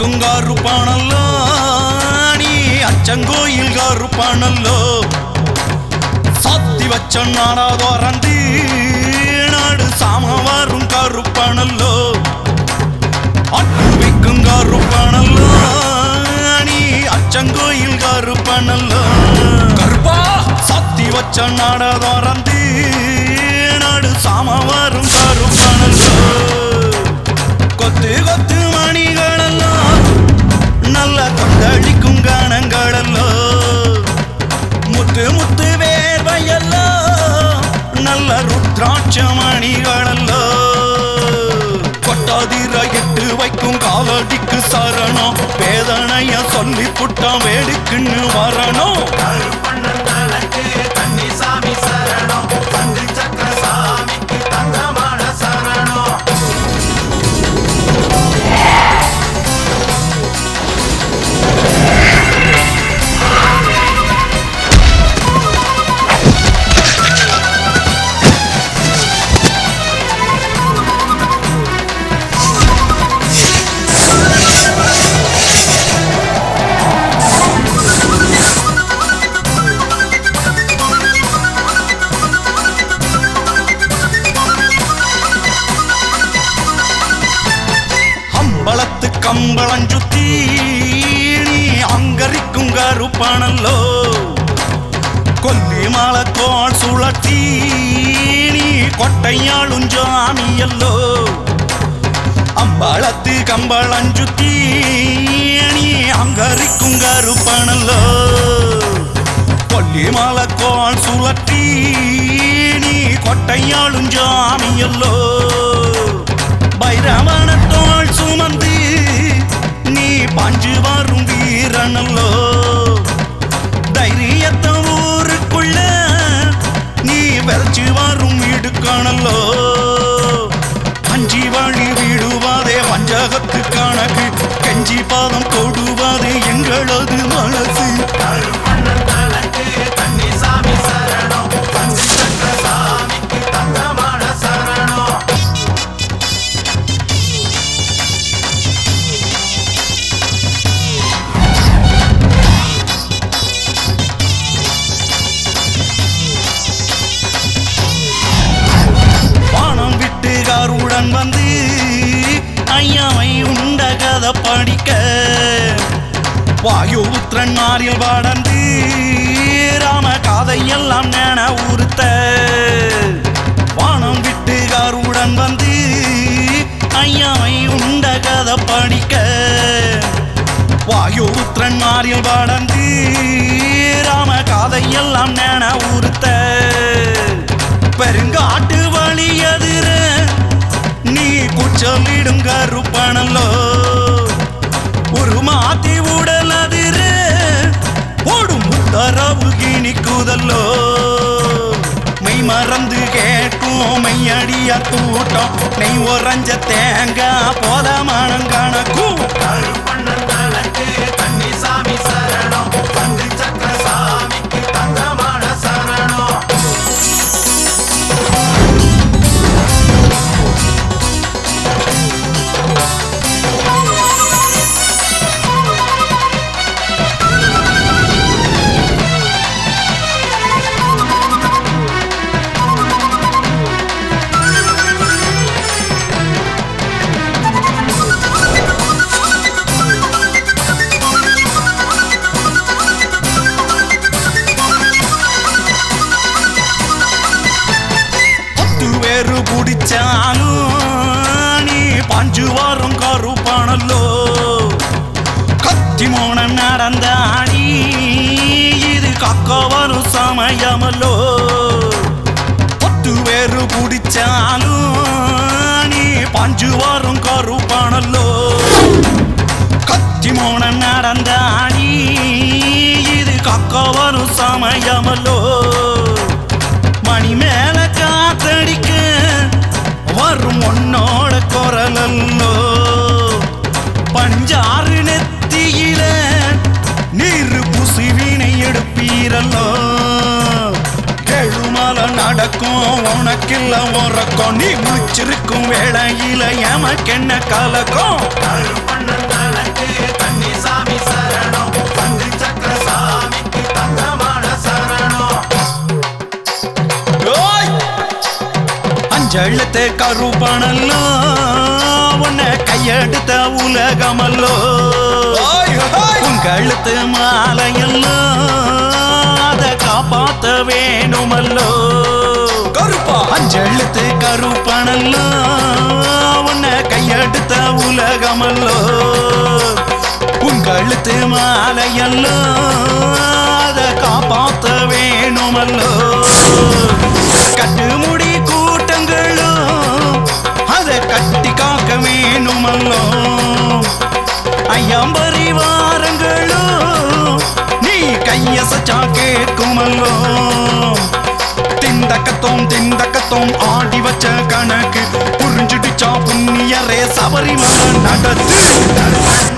விக்கும் காருப்பானல்லோ நீ அச்சங்கோயில் காருப்பானல்லோ சாத்தி வச்ச நாடா தோறந்து நாடு சாமவாரும் கருப்பானல்லோ அட்டு விக்கும் கருப்பானல்லோ நீ அச்சங்கோயில் கருப்பானல்லோ கருப்பா சாத்தி வச்ச நாடா தோறந்து நாடு சாமவாரும் கருப்பானல்லோ கொத்து கொத்து மணிகளெல்லாம் நல்ல கொந்தளிக்கும் காணங்களல்லோ முத்து முத்து வேர்வையல்லோ நல்ல ருத்ராட்ச மணிகளல்லோ கொட்டாதிர எட்டு வைக்கும் காலடிக்கு சரணம் வேதனைய சொல்லி புட்டான் வேடுக்குன்னு வரணும் கருப்பண்ணன் தனக்கு கன்னிசாமி சரணம் தந்தி சக்கர சாமிக்கு தங்கமான சரணம் அம்பளத்து கம்பளம் சுத்தி நீ அங்கரிக்கும் கருப்பானல்லோ கொல்லி மலை கோள் சுழற்றி நீ கொட்டையாளும் ஜாமியல்லோ அம்பளத்து கம்பளம் சுத்தி நீ அங்கரிக்கும் கருப்பானல்லோ கொல்லி மலை கோள் சுழற்றி நீ கொட்டையாளும் ஜாமியல்லோ பைரவன தோள் சுமந்து நீ பாஞ்சு வரும் வீரனல்லோ தைரியத்தை ஊருக்குள்ள நீ விரைச்சு வரும் இடுக்கானல்லோ அஞ்சி வழி விடுவாதே வஞ்சகத்து கணக்கு கெஞ்சி பாதம் தொடுவாதே எங்களது மனசு கருப்பண்ணன் தனக்கு கன்னிசாமி சரணம் தந்தி சக்கர சாமிக்கு தங்கமான சரணம் வானம் விட்டு காருடன் வந்து ஐயாவை உண்ட கதை படிக்க வாயுபுத்திரன் மாறில் வாடந்து ராம காதையெல்லாம் நென உறுத்த வானம் விட்டு காருடன் வந்து ஐயாவை உண்ட கதை படிக்க வாயுபுத்திரன் மாறில் வாடந்து ராம காதையெல்லாம் நென உறுத்த பெருங்காட்டு வழி எதிர நீ குச்சலிடும் கருப்பணல்லோ ஒரு மாத்தி உடல் அதிர ஓடும் உத்தரவு கிணிக்குதல்லோ மெய் மறந்து கேட்கும் மெய்யடியார் கூட்டம் நெய் உறைஞ்ச தேங்காய் போதமானம் கணக்கும் கருப்பண்ணன் தனக்கு கன்னிசாமி சரணம் தந்தி சக்கர சாமிக்கு தங்கமான சரணம் பத்து பேரு பிடிச்சாலும் நீ பாஞ்சு வாரம் கருப்பானல்லோ கத்தி மோன நடந்தாடி இது கக்க வரும் சமயமல்லோ பத்து பேரு பிடிச்சாலும் நீ பாஞ்சு வாரம் கருப்பானல்லோ கத்தி மோன நடந்தாடி இது கக்க வரும் சமயமல்லோ மணி மேல காத்தடிக்க வரும் உன்னோட குரலல்லோ பஞ்சாறு நெத்தியில நீர் புசிவினை எடுப்பீரல்லோ கெழுமல நடக்கும் உனக்கில்ல உறக்கம் நீ முழிச்சிருக்கும் வேளையில எமக்கென்ன கலக்கம் கருப்பண்ணன் தனக்கு அஞ்செழுத்து கருப்பணல்லோ உன்னை கையெடுத்த உலகமல்லோ உன் கழுத்து மாலையல்லோ அதை காப்பாத்த வேணுமல்லோ கருப்பா அஞ்செழுத்து கருப்பணல்லோ உன்னை கையெடுத்த உலகமல்லோ உன் கழுத்து மாலையல்லோ அதை காப்பாத்த வேணுமல்லோ கட்டுமுடி கூட்டங்களோ அதை கட்டி காக்க வேணுமல்லோ ஐயம்பரி வாரங்களோ நீ கையசச்சா கேட்குமல்லோ திண்டக்கத்தோம் திண்டக்கத்தோம் ஆடி வச்ச கணக்கு புரிஞ்சுடுச்சா புண்ணியரே சபரிமலை நடத்து